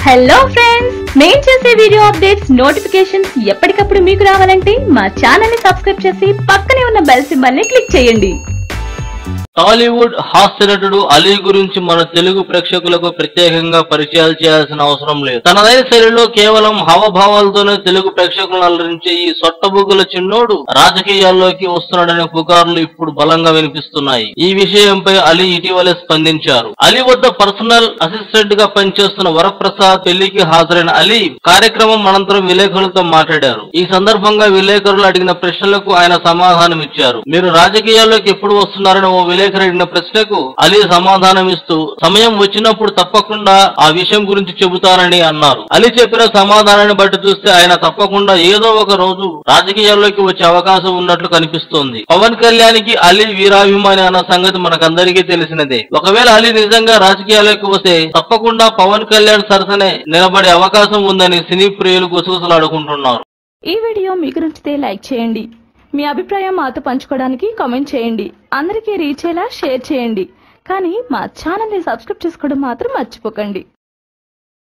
hello friends మేం చేసే video updates notifications ఎప్పటికప్పుడు మీకు రావాలంటే మా ఛానల్ ని సబ్స్క్రైబ్ చేసి పక్కనే ఉన్న బెల్ సింబల్ ని క్లిక్ చేయండి టాలీవుడ్ హాస్య నటుడు అలీ గురించి మన తెలుగు ప్రేక్షకులకు ప్రత్యేకంగా పరిచయాలు చేయాల్సిన అవసరం లేదు తనదైన శైలిలో కేవలం హావభావాలతోనే తెలుగు ప్రేక్షకులను అలరించే ఈ సొట్టబుగ్గుల చిన్నోడు రాజకీయాల్లోకి వస్తున్నాడనే పుకార్లు ఇప్పుడు బలంగా వినిపిస్తున్నాయి ఈ విషయంపై అలీ ఇటీవలే స్పందించారు అలీ వద్ద పర్సనల్ అసిస్టెంట్ గా పనిచేస్తున్న వరప్రసాద్ పెళ్లికి హాజరైన అలీ కార్యక్రమం అనంతరం విలేకరులతో మాట్లాడారు ఈ సందర్భంగా విలేకరులు అడిగిన ప్రశ్నలకు ఆయన సమాధానం ఇచ్చారు మీరు రాజకీయాల్లోకి ఎప్పుడు వస్తున్నారని ఓ విలేకరు అడిగిన ప్రశ్నకు అలీ సమాధానం ఇస్తూ సమయం వచ్చినప్పుడు తప్పకుండా ఆ విషయం గురించి చెబుతానని అన్నారు అలీ చెప్పిన సమాధానాన్ని బట్టి చూస్తే ఆయన తప్పకుండా ఏదో ఒక రోజు రాజకీయాల్లోకి వచ్చే అవకాశం ఉన్నట్లు కనిపిస్తోంది పవన్ కళ్యాణ్కి అలీ వీరాభిమాని అన్న సంగతి మనకందరికీ తెలిసినదే ఒకవేళ అలీ నిజంగా రాజకీయాల్లోకి వస్తే తప్పకుండా పవన్ కళ్యాణ్ సరసనే నిలబడే అవకాశం ఉందని సినీ ప్రియులు గుసగుసలాడుకుంటున్నారు ఈ వీడియో మీకు నచ్చితే లైక్ చేయండి మీ అభిప్రాయం మాతో పంచుకోవడానికి కామెంట్ చేయండి అందరికీ రీచ్ అయ్యేలా షేర్ చేయండి కానీ మా ఛానల్ ని సబ్స్క్రైబ్ చేసుకోవడం మాత్రం మర్చిపోకండి